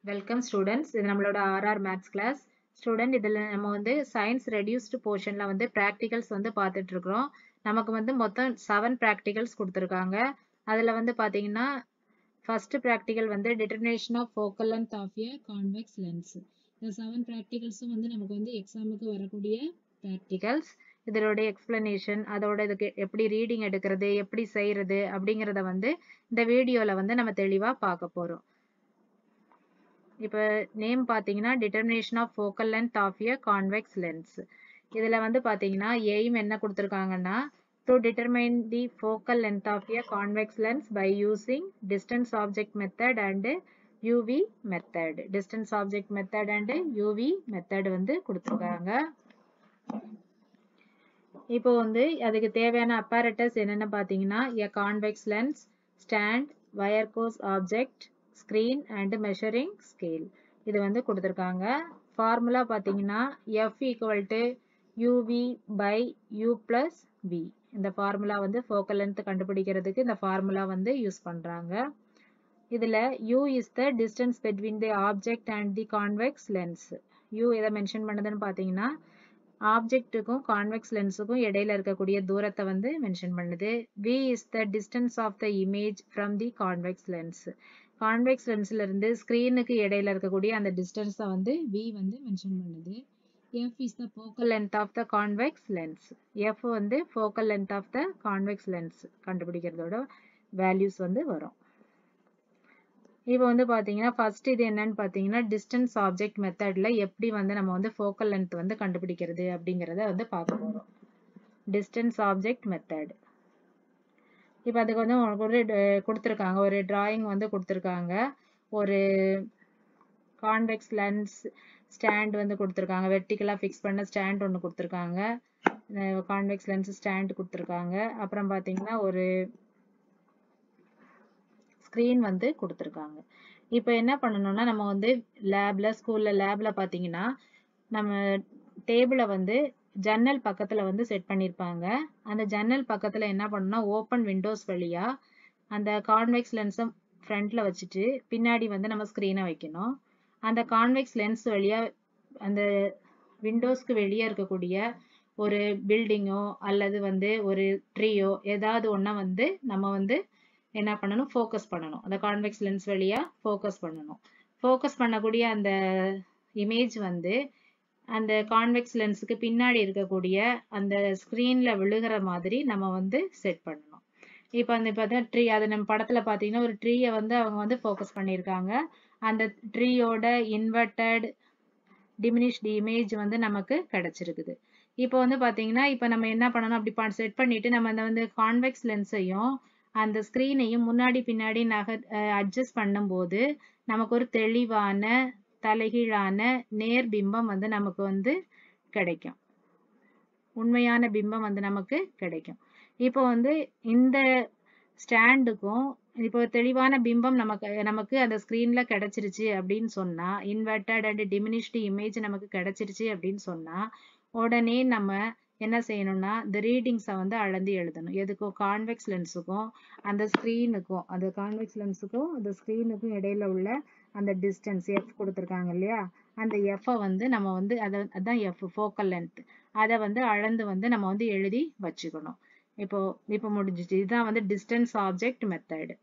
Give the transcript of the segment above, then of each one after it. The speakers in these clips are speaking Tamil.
வெல்கம் ஸ்டூடெண்ட்ஸ் இது நம்மளோட ஆர்ஆர் மேத்ஸ் கிளாஸ் ஸ்டூடெண்ட் இதில் நம்ம வந்து சயின்ஸ் ரெடியூஸ்டு போர்ஷனில் வந்து ப்ராக்டிகல்ஸ் வந்து பார்த்துட்டு இருக்கிறோம் நமக்கு வந்து மொத்தம் செவன் ப்ராக்டிகல்ஸ் கொடுத்துருக்காங்க அதில் வந்து பார்த்தீங்கன்னா ஃபர்ஸ்ட் ப்ராக்டிகல் வந்து determination of focal length of a convex lens இந்த செவன் ப்ராக்டிகல்ஸும் வந்து நமக்கு வந்து எக்ஸாமுக்கு வரக்கூடிய ப்ராக்டிகல்ஸ் இதனுடைய எக்ஸ்பிளனேஷன் அதோட இதுக்கு எப்படி ரீடிங் எடுக்கிறது எப்படி செய்யறது அப்படிங்கிறத வந்து இந்த வீடியோவில் வந்து நம்ம தெளிவாக பார்க்க போகிறோம் இப்போ நேம் பார்த்தீங்கன்னா determination of focal length of a convex lens இதில் வந்து பார்த்தீங்கன்னா எய்ம் என்ன கொடுத்துருக்காங்கன்னா to determine the focal length of a convex lens by using distance object method and UV method distance object method and UV method வந்து கொடுத்துருக்காங்க இப்போ வந்து அதுக்கு தேவையான அப்பாரட்டஸ் என்னென்ன பார்த்தீங்கன்னா a convex lens stand wire gauze object screen and measuring scale இது வந்து கொடுத்துருக்காங்க ஃபார்முலா பார்த்தீங்கன்னா F equal to UV by U plus V இந்த ஃபார்முலா வந்து ஃபோக்கல் லென்த் கண்டுபிடிக்கிறதுக்கு இந்த ஃபார்முலா வந்து யூஸ் பண்ணுறாங்க இதில் U is the distance between the object and the convex lens U எதை மென்ஷன் பண்ணுதுன்னு பார்த்தீங்கன்னா ஆப்ஜெக்ட்டுக்கும் கான்வெக்ஸ் லென்ஸுக்கும் இடையில இருக்கக்கூடிய தூரத்தை வந்து மென்ஷன் பண்ணுது V is the distance of the image from the convex lens convex லென்ஸ்ல இருந்து ஸ்க்ரீனுக்கு இடையில இருக்கக்கூடிய அந்த டிஸ்டன்ஸை வந்து வி வந்து மென்ஷன் பண்ணுது F is the focal length of the convex lens F வந்து focal length of the convex lens கண்டுபிடிக்கிறதோட வேல்யூஸ் வந்து வரும் இப்போ வந்து பார்த்தீங்கன்னா ஃபர்ஸ்ட் இது என்னன்னு பார்த்தீங்கன்னா டிஸ்டன்ஸ் ஆப்ஜெக்ட் மெத்தடில் எப்படி வந்து நம்ம வந்து ஃபோக்கல் லென்த் வந்து கண்டுபிடிக்கிறது அப்படிங்கிறத வந்து பார்க்க போகிறோம் டிஸ்டன்ஸ் ஆப்ஜெக்ட் மெத்தட் இப்போ அதுக்கு வந்து உங்களுக்கு ஒரு கொடுத்துருக்காங்க ஒரு டிராயிங் வந்து கொடுத்துருக்காங்க ஒரு கான்வெக்ஸ் லென்ஸ் ஸ்டாண்ட் வந்து கொடுத்துருக்காங்க வெர்டிக்கலாக ஃபிக்ஸ் பண்ண ஸ்டாண்ட் ஒன்று கொடுத்துருக்காங்க கான்வெக்ஸ் லென்ஸ் ஸ்டாண்ட் கொடுத்துருக்காங்க அப்புறம் பார்த்தீங்கன்னா ஒரு ஸ்க்ரீன் வந்து கொடுத்துருக்காங்க இப்போ என்ன பண்ணணும்னா நம்ம வந்து லேபில் ஸ்கூலில் லேபில் பார்த்தீங்கன்னா நம்ம டேபிளை வந்து ஜன்னல் பக்கத்தில் வந்து செட் பண்ணியிருப்பாங்க அந்த ஜன்னல் பக்கத்தில் என்ன பண்ணணும்னா ஓப்பன் விண்டோஸ் வழியாக அந்த கான்வெக்ஸ் லென்ஸை ஃப்ரண்ட்டில் வச்சுட்டு பின்னாடி வந்து நம்ம ஸ்க்ரீனை வைக்கணும் அந்த கான்வெக்ஸ் லென்ஸ் வழியாக அந்த விண்டோஸ்க்கு வெளியே இருக்கக்கூடிய ஒரு பில்டிங்கோ அல்லது வந்து ஒரு ட்ரீயோ ஏதாவது ஒன்றா வந்து நம்ம வந்து என்ன பண்ணணும் ஃபோக்கஸ் பண்ணணும் அந்த கான்வெக்ஸ் லென்ஸ் வழியாக ஃபோக்கஸ் பண்ணணும் ஃபோக்கஸ் பண்ணக்கூடிய அந்த இமேஜ் வந்து அந்த கான்வெக்ஸ் லென்ஸுக்கு பின்னாடி இருக்கக்கூடிய அந்த ஸ்க்ரீனில் விழுகிற மாதிரி நம்ம வந்து செட் பண்ணணும் இப்போ அந்த பார்த்தீங்கன்னா ட்ரீ அது நம்ம படத்தில் பார்த்தீங்கன்னா ஒரு ட்ரீயை வந்து அவங்க வந்து ஃபோக்கஸ் பண்ணியிருக்காங்க அந்த ட்ரீயோட இன்வெர்டட் டிமினிஷ்டு இமேஜ் வந்து நமக்கு கிடைச்சிருக்குது இப்போ வந்து பார்த்தீங்கன்னா இப்போ நம்ம என்ன பண்ணணும் அப்படி செட் பண்ணிட்டு நம்ம அந்த வந்து கான்வெக்ஸ் லென்ஸையும் அந்த ஸ்க்ரீனையும் முன்னாடி பின்னாடி நகர் அட்ஜஸ்ட் பண்ணும்போது நமக்கு ஒரு தெளிவான தலைகீழான நேர் பிம்பம் வந்து நமக்கு வந்து கிடைக்கும் உண்மையான பிம்பம் வந்து நமக்கு கிடைக்கும் இப்போ வந்து இந்த ஸ்டாண்டுக்கும் இப்போ தெளிவான பிம்பம் நமக்கு நமக்கு அந்த ஸ்க்ரீன்ல கிடைச்சிருச்சு அப்படின்னு சொன்னா இன்வெர்டட் அண்ட் டிமினிஷ்டு இமேஜ் நமக்கு கிடைச்சிருச்சு அப்படின்னு சொன்னா உடனே நம்ம என்ன செய்யணும்னா இந்த ரீடிங்ஸை வந்து அளந்து எழுதணும் எதுக்கும் கான்வெக்ஸ் லென்ஸுக்கும் அந்த ஸ்க்ரீனுக்கும் அந்த கான்வெக்ஸ் லென்ஸுக்கும் அந்த ஸ்க்ரீனுக்கும் இடையில உள்ள அந்த டிஸ்டன்ஸ் எஃப் கொடுத்துருக்காங்க இல்லையா அந்த எஃப்பை வந்து நம்ம வந்து அதை அதான் எஃப் ஃபோக்கல் லென்த் அதை வந்து அளந்து வந்து நம்ம வந்து எழுதி வச்சுக்கணும் இப்போ இப்போ முடிஞ்சிச்சு இதுதான் வந்து distance object method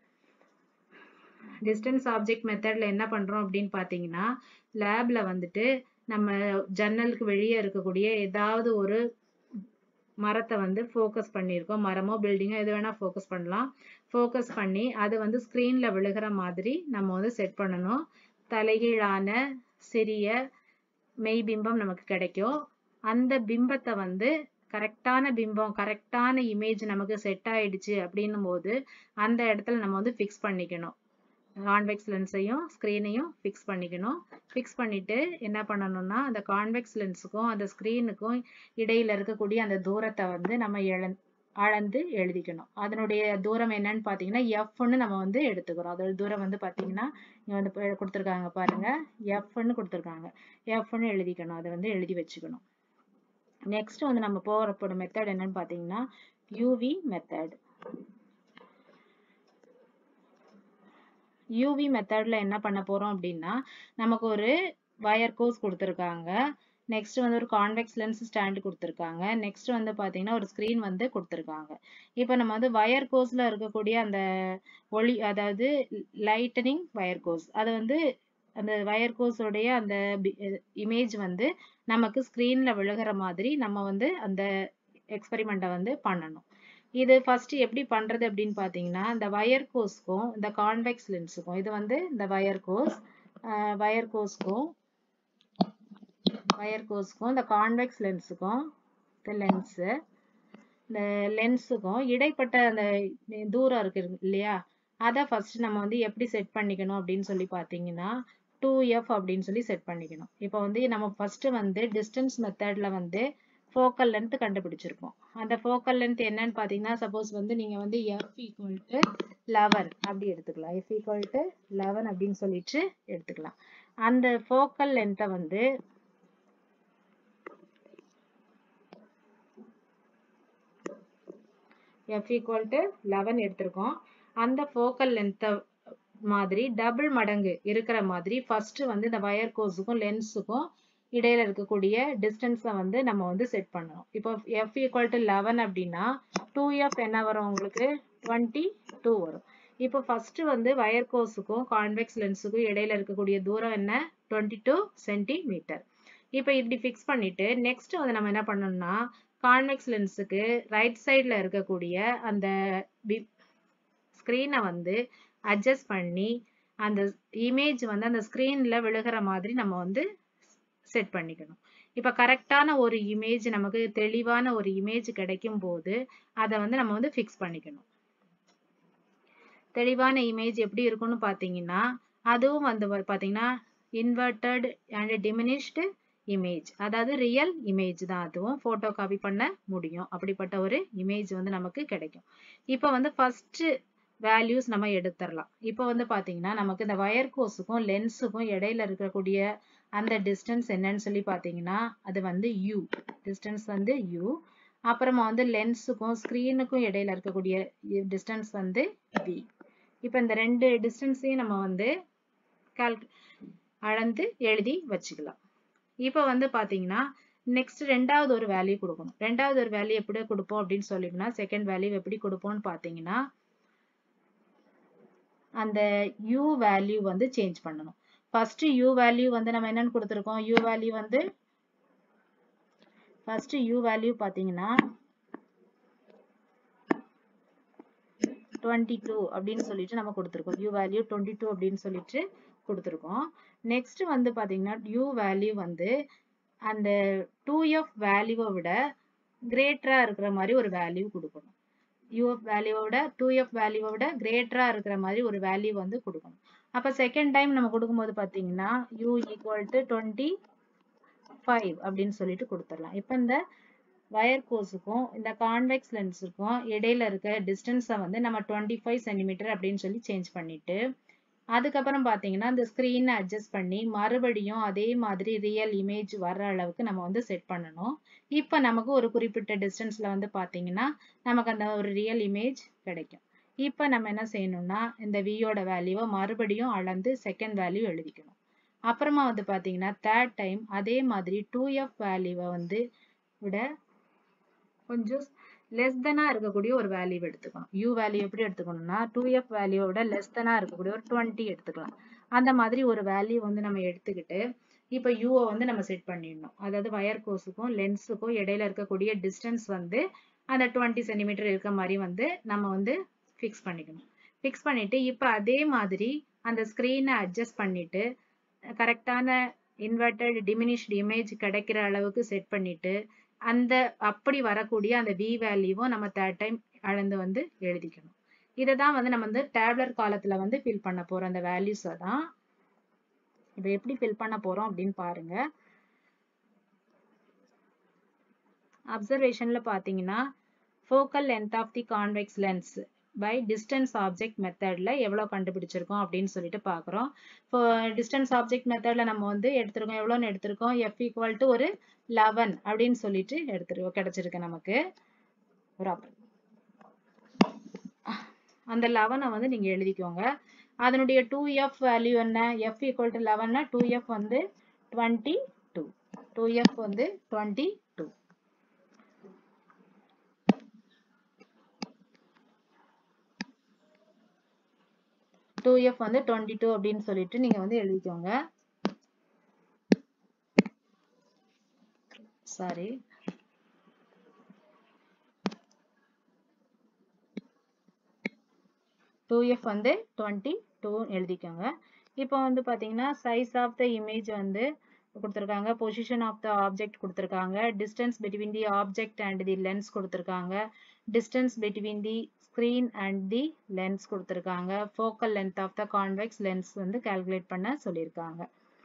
distance object மெத்தட்ல என்ன பண்றோம் அப்படின்னு பாத்தீங்கன்னா லேப்ல வந்துட்டு நம்ம ஜன்னலுக்கு வெளியே இருக்கக்கூடிய ஏதாவது ஒரு மரத்தை வந்து ஃபோக்கஸ் பண்ணியிருக்கோம் மரமோ பில்டிங்கோ எது வேணால் ஃபோக்கஸ் பண்ணலாம் ஃபோக்கஸ் பண்ணி அது வந்து ஸ்க்ரீனில் விழுகிற மாதிரி நம்ம வந்து செட் பண்ணணும் தலைகீழான சிறிய மெய் பிம்பம் நமக்கு கிடைக்கும் அந்த பிம்பத்தை வந்து கரெக்டான பிம்பம் கரெக்டான இமேஜ் நமக்கு செட் ஆயிடுச்சு அப்படின்னும் போது அந்த இடத்துல நம்ம வந்து ஃபிக்ஸ் பண்ணிக்கணும் கான்வெக்ஸ் லென்ஸையும் ஸ்க்ரீனையும் ஃபிக்ஸ் பண்ணிக்கணும் ஃபிக்ஸ் பண்ணிட்டு என்ன பண்ணணும்னா அந்த கான்வெக்ஸ் லென்ஸுக்கும் அந்த ஸ்க்ரீனுக்கும் இடையில இருக்கக்கூடிய அந்த தூரத்தை வந்து நம்ம இழந் அளந்து எழுதிக்கணும் அதனுடைய தூரம் என்னன்னு பார்த்தீங்கன்னா எஃப்னு நம்ம வந்து எடுத்துக்கிறோம் அதோட தூரம் வந்து பார்த்தீங்கன்னா இங்கே வந்து கொடுத்துருக்காங்க பாருங்க எஃப்னு கொடுத்துருக்காங்க எஃப்னு எழுதிக்கணும் அதை வந்து எழுதி வச்சுக்கணும் நெக்ஸ்ட் வந்து நம்ம போகிற போகிற மெத்தட் என்னன்னு பார்த்தீங்கன்னா யூவி மெத்தட் யூவி மெத்தட்ல என்ன பண்ண போறோம் அப்படின்னா நமக்கு ஒரு வயர் கோர்ஸ் கொடுத்துருக்காங்க நெக்ஸ்ட் வந்து ஒரு கான்வெக்ஸ் லென்ஸ் ஸ்டாண்ட் கொடுத்துருக்காங்க நெக்ஸ்ட் வந்து பாத்தீங்கன்னா ஒரு ஸ்கிரீன் வந்து கொடுத்துருக்காங்க இப்போ நம்ம வந்து வயர் கோர்ஸ்ல இருக்கக்கூடிய அந்த ஒளி அதாவது லைட்டனிங் வயர் கோர்ஸ் அது வந்து அந்த வயர் கோர்ஸோடைய அந்த இமேஜ் வந்து நமக்கு ஸ்கிரீன்ல விழுகிற மாதிரி நம்ம வந்து அந்த எக்ஸ்பெரிமெண்ட்டை வந்து பண்ணணும் இது ஃபர்ஸ்ட் எப்படி பண்றது அப்படின்னு பாத்தீங்கன்னா இந்த வயர் கோர்ஸ்க்கும் இந்த கான்வெக்ஸ் லென்ஸுக்கும் இது வந்து இந்த வயர் கோர்ஸ் வயர் கோர்ஸ்க்கும் வயர் கோர்ஸ்க்கும் இந்த கான்வெக்ஸ் லென்ஸுக்கும் இந்த லென்ஸு இந்த லென்ஸுக்கும் இடைப்பட்ட அந்த தூரம் இருக்கு இல்லையா அதை ஃபர்ஸ்ட் நம்ம வந்து எப்படி செட் பண்ணிக்கணும் அப்படின்னு சொல்லி பார்த்தீங்கன்னா டூ எஃப் அப்படின்னு சொல்லி செட் பண்ணிக்கணும் இப்போ வந்து நம்ம ஃபர்ஸ்ட் வந்து டிஸ்டன்ஸ் மெத்தட்ல வந்து ஃபோக்கல் லென்த் கண்டுபிடிச்சிருப்போம் அந்த ஃபோக்கல் லென்த் என்னன்னு பார்த்தீங்கன்னா சப்போஸ் வந்து நீங்க வந்து எஃப் ஈக்குவல் டு லெவன் அப்படி எடுத்துக்கலாம் எஃப் ஈக்குவல் டு லெவன் அப்படின்னு சொல்லிட்டு எடுத்துக்கலாம் அந்த ஃபோக்கல் லென்த்தை வந்து எஃப் ஈக்குவல் டு லெவன் எடுத்திருக்கோம் அந்த ஃபோக்கல் லென்த்தை மாதிரி டபுள் மடங்கு இருக்கிற மாதிரி ஃபர்ஸ்ட் வந்து இந்த வயர் கோர்ஸுக்கும் லென்ஸுக்கும் இடையில இருக்கக்கூடிய டிஸ்டன்ஸை வந்து நம்ம வந்து செட் பண்ணணும் இப்போ எஃப் ஈக்குவல் டு லெவன் அப்படின்னா டூ எஃப் என்ன வரும் உங்களுக்கு டுவெண்ட்டி டூ வரும் இப்போ ஃபர்ஸ்ட் வந்து வயர் கோர்ஸுக்கும் கான்வெக்ஸ் லென்ஸுக்கும் இடையில இருக்கக்கூடிய தூரம் என்ன டுவெண்ட்டி டூ சென்டிமீட்டர் இப்போ இப்படி ஃபிக்ஸ் பண்ணிட்டு நெக்ஸ்ட் வந்து நம்ம என்ன பண்ணணும்னா கான்வெக்ஸ் லென்ஸுக்கு ரைட் சைடில் இருக்கக்கூடிய அந்த ஸ்க்ரீனை வந்து அட்ஜஸ்ட் பண்ணி அந்த இமேஜ் வந்து அந்த ஸ்க்ரீனில் விழுகிற மாதிரி நம்ம வந்து செட் பண்ணிக்கணும் இப்போ கரெக்டான ஒரு இமேஜ் நமக்கு தெளிவான ஒரு இமேஜ் கிடைக்கும் போது அதை வந்து நம்ம வந்து ஃபிக்ஸ் பண்ணிக்கணும் தெளிவான இமேஜ் எப்படி இருக்கும்னு பார்த்தீங்கன்னா அதுவும் வந்து பார்த்தீங்கன்னா இன்வெர்டட் அண்ட் டிமினிஷ்டு இமேஜ் அதாவது ரியல் இமேஜ் தான் அதுவும் போட்டோ காப்பி பண்ண முடியும் அப்படிப்பட்ட ஒரு இமேஜ் வந்து நமக்கு கிடைக்கும் இப்போ வந்து ஃபர்ஸ்ட் வேல்யூஸ் நம்ம எடுத்துடலாம் இப்போ வந்து பாத்தீங்கன்னா நமக்கு இந்த வயர் கோர்ஸுக்கும் லென்ஸுக்கும் இடையில இருக்கக்கூடிய அந்த டிஸ்டன்ஸ் என்னன்னு சொல்லி பாத்தீங்கன்னா அது வந்து யூ டிஸ்டன்ஸ் வந்து யூ அப்புறமா வந்து லென்ஸுக்கும் ஸ்க்ரீனுக்கும் இடையில இருக்கக்கூடிய டிஸ்டன்ஸ் வந்து வி இப்போ இந்த ரெண்டு டிஸ்டன்ஸையும் நம்ம வந்து கால்கு அளந்து எழுதி வச்சுக்கலாம் இப்போ வந்து பாத்தீங்கன்னா நெக்ஸ்ட் ரெண்டாவது ஒரு வேல்யூ கொடுக்கணும் ரெண்டாவது ஒரு வேல்யூ எப்படி கொடுப்போம் அப்படின்னு சொல்லிங்கன்னா செகண்ட் வேல்யூ எப்படி கொடுப்போம்னு பாத்தீங்கன்னா அந்த u வேல்யூ வந்து சேஞ்ச் பண்ணணும் ஃபர்ஸ்ட் u வேல்யூ வந்து நம்ம என்னன்னு கொடுத்துருக்கோம் u வேல்யூ வந்து ஃபர்ஸ்ட் u வேல்யூ பாத்தீங்கன்னா 22 அப்படின்னு சொல்லிட்டு நம்ம கொடுத்துருக்கோம் u வேல்யூ 22 அப்படின்னு சொல்லிட்டு கொடுத்துருக்கோம் நெக்ஸ்ட் வந்து பாத்தீங்கன்னா u வேல்யூ வந்து அந்த 2f வேல்யூவை விட கிரேட்டரா இருக்கிற மாதிரி ஒரு வேல்யூ கொடுக்கணும் uf வேல்யூவை விட 2f வேல்யூவை விட கிரேட்டரா இருக்கிற மாதிரி ஒரு வேல்யூ வந்து கொடுக்கணும் அப்ப செகண்ட் டைம் நம்ம கொடுக்கும்போது பாத்தீங்கன்னா u equal to twenty five அப்படின்னு சொல்லிட்டு கொடுத்துடலாம் இப்போ இந்த வயர் கோர்ஸுக்கும் இந்த கான்வெக்ஸ் லென்ஸுக்கும் இடையில இருக்க டிஸ்டன்ஸை வந்து நம்ம டுவெண்ட்டி ஃபைவ் சென்டிமீட்டர் அப்படின்னு சொல்லி சேஞ்ச் பண்ணிட்டு அதுக்கப்புறம் பார்த்தீங்கன்னா இந்த ஸ்க்ரீனை அட்ஜஸ்ட் பண்ணி மறுபடியும் அதே மாதிரி ரியல் இமேஜ் வர்ற அளவுக்கு நம்ம வந்து செட் பண்ணணும் இப்போ நமக்கு ஒரு குறிப்பிட்ட டிஸ்டன்ஸில் வந்து பார்த்தீங்கன்னா நமக்கு அந்த ஒரு ரியல் இமேஜ் கிடைக்கும் இப்போ நம்ம என்ன செய்யணும்னா இந்த வியோட வேல்யூவை மறுபடியும் அளந்து செகண்ட் வேல்யூ எழுதிக்கணும் அப்புறமா வந்து பார்த்தீங்கன்னா தேர்ட் டைம் அதே மாதிரி டூ எஃப் வேல்யூவை வந்து விட கொஞ்சம் லெஸ் தெனா இருக்கக்கூடிய ஒரு வேல்யூ எடுத்துக்கணும் யூ வேல்யூ எப்படி எடுத்துக்கணும்னா டூ எஃப் வேல்யூவை விட லெஸ் தெனா இருக்கக்கூடிய ஒரு டுவெண்ட்டி எடுத்துக்கலாம் அந்த மாதிரி ஒரு வேல்யூ வந்து நம்ம எடுத்துக்கிட்டு இப்போ யூவை வந்து நம்ம செட் பண்ணிடணும் அதாவது வயர் கோர்ஸுக்கும் லென்ஸுக்கும் இடையில இருக்கக்கூடிய டிஸ்டன்ஸ் வந்து அந்த டுவெண்ட்டி சென்டிமீட்டர் இருக்க மாதிரி வந்து நம்ம வந்து ஃபிக்ஸ் பண்ணிக்கணும் ஃபிக்ஸ் பண்ணிட்டு இப்போ அதே மாதிரி அந்த ஸ்க்ரீனை அட்ஜஸ்ட் பண்ணிட்டு கரெக்டான இன்வெர்டட் டிமினிஷ்டு இமேஜ் கிடைக்கிற அளவுக்கு செட் பண்ணிட்டு அந்த அப்படி வரக்கூடிய அந்த வி வேல்யூவும் நம்ம தேர்ட் டைம் அளந்து வந்து எழுதிக்கணும் இதை தான் வந்து நம்ம வந்து டேப்லர் காலத்துல வந்து ஃபில் பண்ண போறோம் அந்த வேல்யூஸை தான் இப்போ எப்படி ஃபில் பண்ண போறோம் அப்படின்னு பாருங்க அப்சர்வேஷன்ல பாத்தீங்கன்னா focal length of the convex lens by distance object மெத்தட்ல எவ்வளவு கண்டுபிடிச்சிருக்கோம் அப்படின்னு சொல்லிட்டு பாக்குறோம் இப்போ டிஸ்டன்ஸ் ஆப்ஜெக்ட் மெத்தட்ல நம்ம வந்து எடுத்திருக்கோம் எவ்வளோன்னு எடுத்திருக்கோம் எஃப் ஈக்குவல் டு ஒரு லெவன் அப்படின்னு சொல்லிட்டு எடுத்துருக்கோம் கிடைச்சிருக்கு நமக்கு ஒரு அந்த லெவனை வந்து நீங்க எழுதிக்கோங்க அதனுடைய டூ எஃப் வேல்யூ என்ன எஃப் ஈக்குவல் டு லெவன்னா டூ எஃப் வந்து டுவெண்ட்டி டூ டூ எஃப் வந்து டுவெண்ட்டி டூ டூ எஃப் வந்து டுவெண்ட்டி டூ அப்படின்னு சொல்லிட்டு நீங்க வந்து எழுதிக்கோங்க சாரி டூ எஃப் வந்து டுவெண்ட்டி டூ எழுதிக்கோங்க இப்போ வந்து பார்த்தீங்கன்னா சைஸ் ஆஃப் த இமேஜ் வந்து கொடுத்துருக்காங்க பொசிஷன் ஆஃப் த ஆப்ஜெக்ட் கொடுத்துருக்காங்க distance between the object and the lens கொடுத்துருக்காங்க distance between the screen and the lens கொடுத்துருக்காங்க focal length of the convex lens வந்து கால்குலேட் பண்ண சொல்லியிருக்காங்க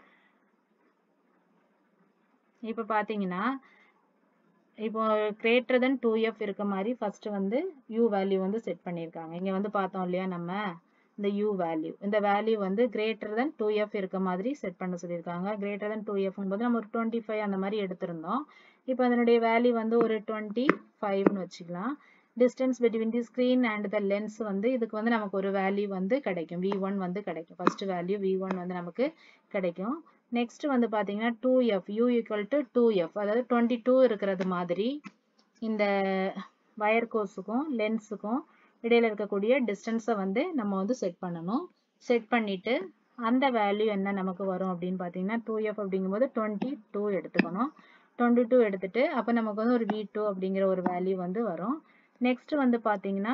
இப்போ பார்த்தீங்கன்னா இப்போ கிரேட்டர் தென் டூ எஃப் இருக்க மாதிரி ஃபர்ஸ்ட் வந்து யூ வேல்யூ வந்து செட் பண்ணியிருக்காங்க இங்க வந்து பார்த்தோம் இல்லையா நம்ம இந்த யூ வேல்யூ இந்த வேல்யூ வந்து கிரேட்டர் தென் டூ எஃப் இருக்க மாதிரி செட் பண்ண சொல்லியிருக்காங்க கிரேட்டர் தென் டூ எஃப் போது நம்ம ஒரு டுவெண்ட்டி ஃபைவ் அந்த மாதிரி எடுத்திருந்தோம் இப்போ அதனுடைய வேல்யூ வந்து ஒரு டுவெண்ட்டி ஃபைவ்னு வச்சுக்கலாம் distance between the screen and the lens வந்து இதுக்கு வந்து நமக்கு ஒரு வேல்யூ வந்து கிடைக்கும் வி ஒன் வந்து கிடைக்கும் ஃபர்ஸ்ட் வேல்யூ வி ஒன் வந்து நமக்கு கிடைக்கும் நெக்ஸ்ட் வந்து பார்த்தீங்கன்னா two F U equal to two F அதாவது டுவெண்ட்டி டூ இருக்கிறது மாதிரி இந்த வயர் கோஸுக்கும் லென்ஸுக்கும் இடையில இருக்கக்கூடிய டிஸ்டன்ஸை வந்து நம்ம வந்து செட் பண்ணணும் செட் பண்ணிட்டு அந்த வேல்யூ என்ன நமக்கு வரும் அப்படின்னு பார்த்தீங்கன்னா டூ எஃப் அப்படிங்கும்போது டுவெண்ட்டி டூ எடுத்துக்கணும் டுவெண்ட்டி டூ எடுத்துட்டு அப்போ நமக்கு வந்து ஒரு வி டூ அப்படிங்கிற ஒரு வேல்யூ வந்து வரும் நெக்ஸ்ட் வந்து பார்த்தீங்கன்னா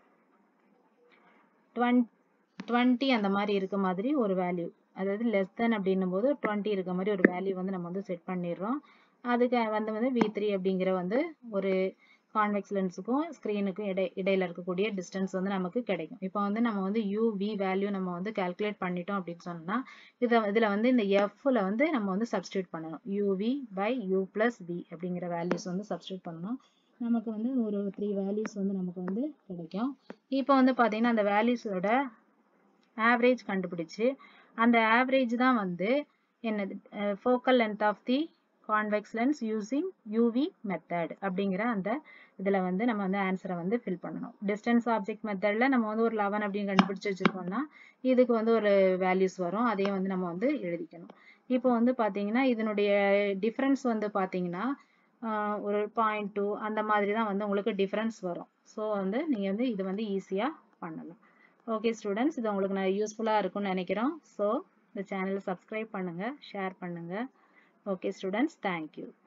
டுவெண்ட் டுவெண்ட்டி அந்த மாதிரி இருக்க மாதிரி ஒரு வேல்யூ அதாவது லெஸ் தென் அப்படின்னும் போது டுவெண்ட்டி இருக்க மாதிரி ஒரு வேல்யூ வந்து நம்ம வந்து செட் பண்ணிடுறோம் அதுக்கு வந்து வந்து வி த்ரீ அப்படிங்கிற வந்து ஒரு கான்வெக்ஸ் லென்ஸுக்கும் ஸ்க்ரீனுக்கும் இடை இடையில இருக்கக்கூடிய டிஸ்டன்ஸ் வந்து நமக்கு கிடைக்கும் இப்போ வந்து நம்ம வந்து யூ வி வேல்யூ நம்ம வந்து கால்குலேட் பண்ணிட்டோம் அப்படின்னு சொன்னா இதை இதில் வந்து இந்த எஃப்ல வந்து நம்ம வந்து சப்ஸ்டியூட் பண்ணணும் UV by U plus V அப்படிங்கிற வேல்யூஸ் வந்து சப்ஸ்டியூட் பண்ணணும் நமக்கு வந்து ஒரு த்ரீ வேல்யூஸ் வந்து நமக்கு வந்து கிடைக்கும் இப்போ வந்து பார்த்தீங்கன்னா அந்த வேல்யூஸோட ஆவரேஜ் கண்டுபிடிச்சு அந்த ஆவரேஜ் தான் வந்து என்னது focal length of the convex lens using UV method அப்படிங்கிற அந்த இதில் வந்து நம்ம வந்து ஆன்சரை வந்து ஃபில் பண்ணணும் டிஸ்டன்ஸ் ஆப்ஜெக்ட் மெத்தடில் நம்ம வந்து ஒரு லெவன் அப்படின்னு கண்டுபிடிச்சு வச்சுருக்கோம்னா இதுக்கு வந்து ஒரு வேல்யூஸ் வரும் அதையும் வந்து நம்ம வந்து எழுதிக்கணும் இப்போ வந்து பார்த்தீங்கன்னா இதனுடைய டிஃப்ரென்ஸ் வந்து பார்த்தீங்கன்னா ஒரு பாயிண்ட் டூ அந்த மாதிரி தான் வந்து உங்களுக்கு டிஃப்ரென்ஸ் வரும் ஸோ வந்து நீங்கள் வந்து இது வந்து ஈஸியாக பண்ணலாம் ஓகே ஸ்டூடெண்ட்ஸ் இது உங்களுக்கு நான் யூஸ்ஃபுல்லாக இருக்கும்னு நினைக்கிறோம் ஸோ இந்த சேனலை சப்ஸ்கிரைப் பண்ணுங்கள் ஷேர் பண்ணுங்கள் ஓகே ஸ்டூடெண்ட்ஸ் தேங்க்யூ